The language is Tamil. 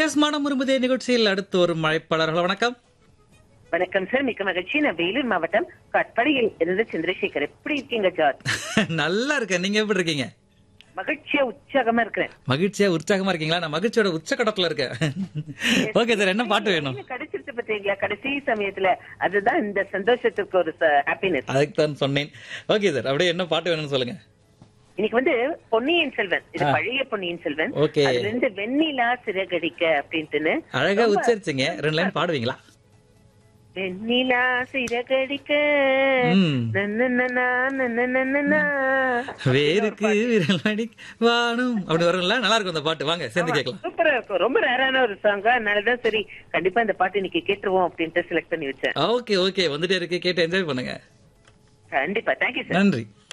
எஸ் மனம் விரும்புதே நிகழ்ச்சியில் அடுத்து ஒரு மழைப்பாளர்கள் வணக்கம் வணக்கம் சார் மிக்க மகிழ்ச்சி நான் வேலூர் மாவட்டம் கட்படியில் இருந்து சந்திரசேகர் எப்படி இருக்கீங்க ஜார்ஜ் நல்லா இருக்கேன் நீங்க எப்படி இருக்கீங்க மகிழ்ச்சியா உற்சாகமா இருக்கிறேன் மகிழ்ச்சியா உற்சாகமா இருக்கீங்களா நான் மகிழ்ச்சியோட உச்சக்கட்டத்துல இருக்கேன் ஓகே சார் என்ன பாட்டு வேணும் நீங்க கிடைச்சிருச்சு பாத்தீங்களா கடைசி சமயத்துல அதுதான் இந்த சந்தோஷத்துக்கு ஒரு ஹாப்பினஸ் அதுக்கு தான் சொன்னேன் ஓகே சார் அப்படியே என்ன பாட்டு வேணும்னு சொல்லுங்க இன்னைக்கு வந்து பொன்னியின் செல்வன் இது ஆ. பழைய பொன்னியின் செல்வன் Okay. அதுல இருந்து வெண்ணிலா சிறகடிக்க அப்படின்ட்டுன்னு அழகா ரொம்ப- உச்சரிச்சிங்க ரெண்டு லைன் பாடுவீங்களா வெண்ணிலா சிறகடிக்க ம். நன்னனனா, நன்னனனனா. வேருக்கு விரல் அடி வானம் அப்படி வரும்ல நல்லா இருக்கும் அந்த பாட்டு வாங்க சேர்ந்து கேட்கலாம் சூப்பரா இருக்கும் ரொம்ப ரேரான ஒரு சாங்கா அதனாலதான் சரி கண்டிப்பா இந்த பாட்டு இன்னைக்கு கேட்டுருவோம் அப்படின்ட்டு செலக்ட் பண்ணி வச்சேன் ஓகே ஓகே வந்துட்டே இருக்கு கேட்டு என்ஜாய் பண்ணுங்க கண்டிப்பா தேங்க்யூ சார் நன்றி